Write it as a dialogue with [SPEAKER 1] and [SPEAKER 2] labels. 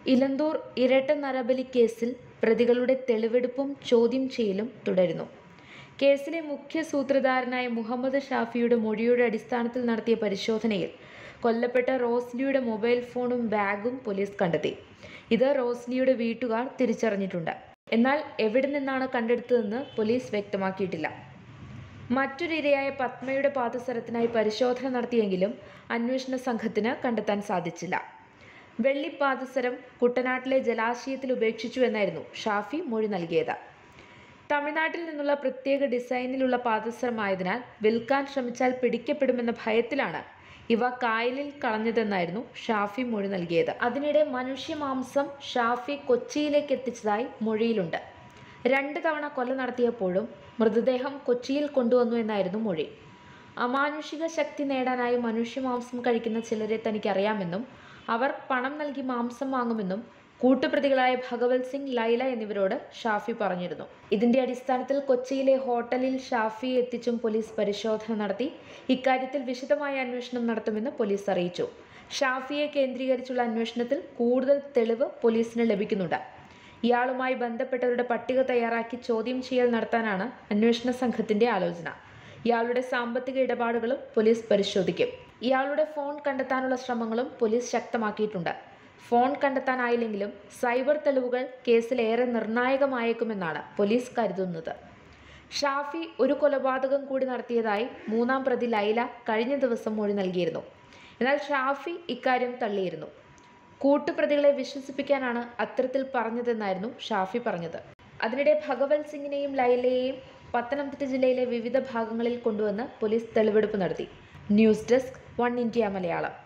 [SPEAKER 1] ഇലന്തൂർ ഇരട്ട നരബലി കേസിൽ പ്രതികളുടെ തെളിവെടുപ്പും ചോദ്യം ചെയ്യലും തുടരുന്നു കേസിലെ മുഖ്യ സൂത്രധാരനായ മുഹമ്മദ് ഷാഫിയുടെ മൊഴിയുടെ അടിസ്ഥാനത്തിൽ നടത്തിയ പരിശോധനയിൽ കൊല്ലപ്പെട്ട റോസ്ലിയുടെ മൊബൈൽ ഫോണും ബാഗും പോലീസ് കണ്ടെത്തി ഇത് റോസ്ലിയുടെ വീട്ടുകാർ തിരിച്ചറിഞ്ഞിട്ടുണ്ട് എന്നാൽ എവിടെ നിന്നാണ് കണ്ടെടുത്തതെന്ന് പോലീസ് വ്യക്തമാക്കിയിട്ടില്ല മറ്റൊരു ഇരയായ പത്മയുടെ പാദസരത്തിനായി പരിശോധന നടത്തിയെങ്കിലും അന്വേഷണ സംഘത്തിന് കണ്ടെത്താൻ സാധിച്ചില്ല വെള്ളിപ്പാദസരം കുട്ടനാട്ടിലെ ജലാശയത്തിൽ ഉപേക്ഷിച്ചു എന്നായിരുന്നു ഷാഫി മൊഴി നൽകിയത് തമിഴ്നാട്ടിൽ നിന്നുള്ള പ്രത്യേക ഡിസൈനിലുള്ള പാദസരമായതിനാൽ വിൽക്കാൻ ശ്രമിച്ചാൽ പിടിക്കപ്പെടുമെന്ന ഭയത്തിലാണ് ഇവ കായലിൽ കളഞ്ഞതെന്നായിരുന്നു ഷാഫി മൊഴി നൽകിയത് അതിനിടെ മനുഷ്യമാംസം ഷാഫി കൊച്ചിയിലേക്ക് എത്തിച്ചതായി മൊഴിയിലുണ്ട് രണ്ട് തവണ കൊല നടത്തിയപ്പോഴും മൃതദേഹം കൊച്ചിയിൽ കൊണ്ടുവന്നു എന്നായിരുന്നു മൊഴി അമാനുഷിക ശക്തി നേടാനായി മനുഷ്യമാംസം കഴിക്കുന്ന ചിലരെ തനിക്കറിയാമെന്നും അവർ പണം നൽകി മാംസം വാങ്ങുമെന്നും കൂട്ടുപ്രതികളായ ഭഗവത് സിംഗ് ലൈല എന്നിവരോട് ഷാഫി പറഞ്ഞിരുന്നു ഇതിന്റെ അടിസ്ഥാനത്തിൽ കൊച്ചിയിലെ ഹോട്ടലിൽ ഷാഫിയെ എത്തിച്ചും പോലീസ് പരിശോധന നടത്തി ഇക്കാര്യത്തിൽ വിശദമായ അന്വേഷണം നടത്തുമെന്ന് പോലീസ് അറിയിച്ചു ഷാഫിയെ കേന്ദ്രീകരിച്ചുള്ള അന്വേഷണത്തിൽ കൂടുതൽ തെളിവ് പോലീസിന് ലഭിക്കുന്നുണ്ട് ഇയാളുമായി ബന്ധപ്പെട്ടവരുടെ പട്ടിക തയ്യാറാക്കി ചോദ്യം ചെയ്യൽ നടത്താനാണ് അന്വേഷണ സംഘത്തിന്റെ ആലോചന ഇയാളുടെ സാമ്പത്തിക ഇടപാടുകളും പോലീസ് പരിശോധിക്കും ഇയാളുടെ ഫോൺ കണ്ടെത്താനുള്ള ശ്രമങ്ങളും പോലീസ് ശക്തമാക്കിയിട്ടുണ്ട് ഫോൺ കണ്ടെത്താനായില്ലെങ്കിലും സൈബർ തെളിവുകൾ കേസിൽ ഏറെ നിർണായകമായേക്കുമെന്നാണ് പോലീസ് കരുതുന്നത് ഷാഫി ഒരു കൊലപാതകം കൂടി നടത്തിയതായി മൂന്നാം പ്രതി ലൈല കഴിഞ്ഞ ദിവസം മൊഴി നൽകിയിരുന്നു എന്നാൽ ഷാഫി ഇക്കാര്യം തള്ളിയിരുന്നു കൂട്ടുപ്രതികളെ വിശ്വസിപ്പിക്കാനാണ് അത്തരത്തിൽ പറഞ്ഞതെന്നായിരുന്നു ഷാഫി പറഞ്ഞത് അതിനിടെ ഭഗവത് സിംഗിനെയും ലൈലയെയും പത്തനംതിട്ട ജില്ലയിലെ വിവിധ ഭാഗങ്ങളിൽ കൊണ്ടുവന്ന് പോലീസ് തെളിവെടുപ്പ് നടത്തി news desk one India Malayalam